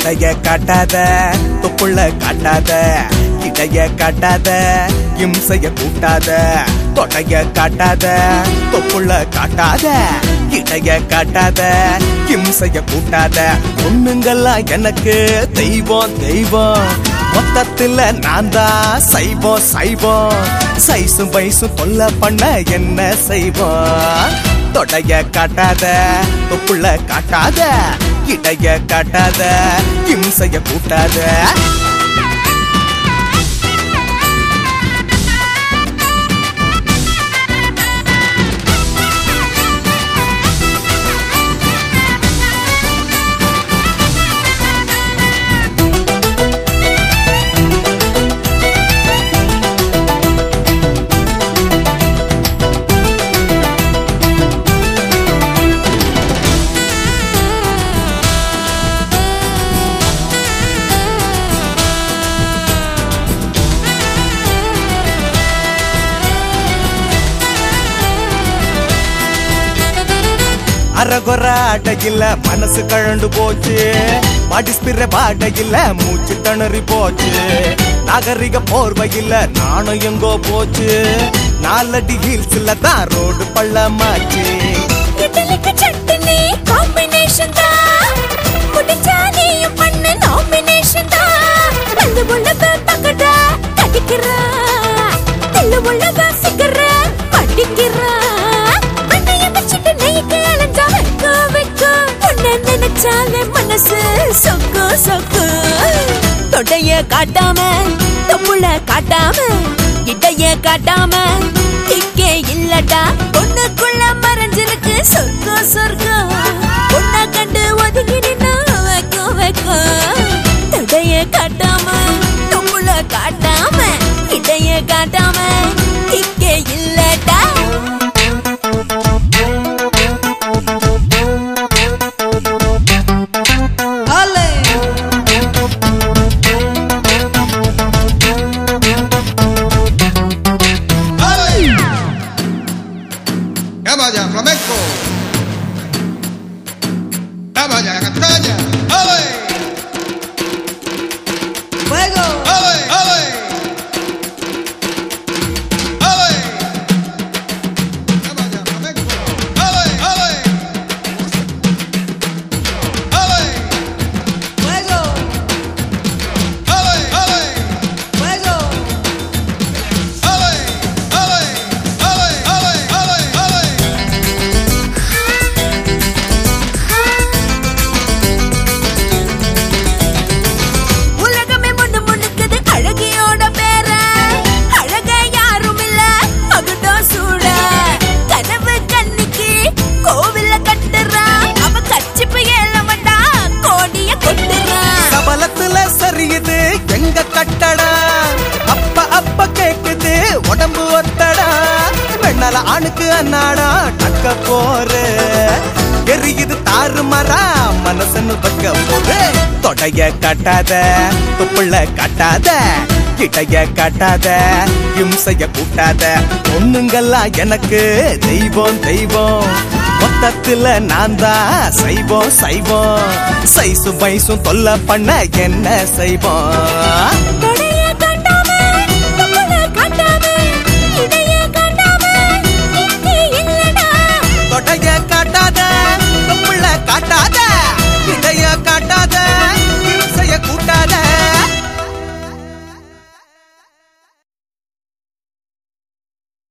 தொடைய காட்டாத தொப்புள்ள காட்டாத இடைய காட்டாத இம்சைய கூட்டாத தொடைய காட்டாத தொப்புள்ள காட்டாத இடைய காட்டாத இம்சைய கூட்டாத பொண்ணுங்கெல்லாம் எனக்கு தெய்வம் தெய்வம் மொத்தத்துல நான் தான் சைவம் சைவம் சைசும் பைசும் தொல்லை பண்ண என்ன செய்வோம் தொடைய காட்டாத தொப்புள்ள காட்டாத இடைய காட்டாத இம்சைய கூட்டாத அரகுற அடையில மனசு கழண்டு போச்சு மடிஸ்பிற பாடையில மூச்சு திணறி போச்சு நாகரிக போர்வையில நானும் எங்கோ போச்சு நாலடி ஹீல்ஸ்ல தான் ரோடு பள்ளமாச்சு இட்லிக்கு சட்னி காம்பினேஷன் தான் முடிஞ்சா நீயும் பண்ண நாமினேஷன் தான் பல்லு உள்ளவ பக்கடா கடிக்கிறா தெல்லு உள்ளவ சிக்கற படிக்கிறா அண்ணைய வச்சுட்டு நெய்க்கு அலைஞ்சா வைக்க வைக்க உன்னை நினைச்சாலே மனசு சொக்கு சொக்கு தொடைய காட்டாம தொப்புள காட்டாம இடைய காட்டாம இங்கே இல்லடா பொண்ணுக்குள்ள மறைஞ்சிருக்கு சொர்க்கம் சொர்க்கம் பொண்ண கண்டு ஒதுங்கி நின்னா வைக்கும் வைக்கும் தொடைய காட்டாம தொப்புள காட்டாம இடைய காட்டாம இங்கே இல்லடா ¡Ya vaya, flamenco! ¡Ya vaya, castaña! ¡Ale! ¡Fuego! ¡Ale! ¡Ale! ¡Ale! ¡Ya vaya, flamenco! ¡Ale! ¡Ale! ¡Ale! ¡Fuego! ¡Ale! ¡Ale! ¡Fuego! ¡Ale! ¡Ale! ¡Ale! ¡Ale! ¡Ale! ¡Ale! உலகமே முன்னு முன்னுக்குது அழகியோட பேர அழக யாரும் இல்ல மகுடோ சூட கனவு கண்ணிக்கு கோவில கட்டுறா அவ கச்சிப்பு ஏழவண்டா கோடிய கொட்டுறா சபலத்துல சரியுது எங்க கட்டடா அப்ப அப்ப கேக்குது உடம்பு ஒத்தடா வெண்ணல ஆணுக்கு அண்ணாடா டக்க போரு எரியுது தாறு மரா மனசுன்னு பக்க போது தொடைய காட்டாத துப்புள்ள காட்டாத கிட்டைய காட்டாத இம்சைய கூட்டாத பொண்ணுங்கெல்லாம் எனக்கு தெய்வம் தெய்வம் மொத்தத்துல நான் தான் சைவம் சைவம் சைசும் பைசும் தொல்லை பண்ண என்ன செய்வோம்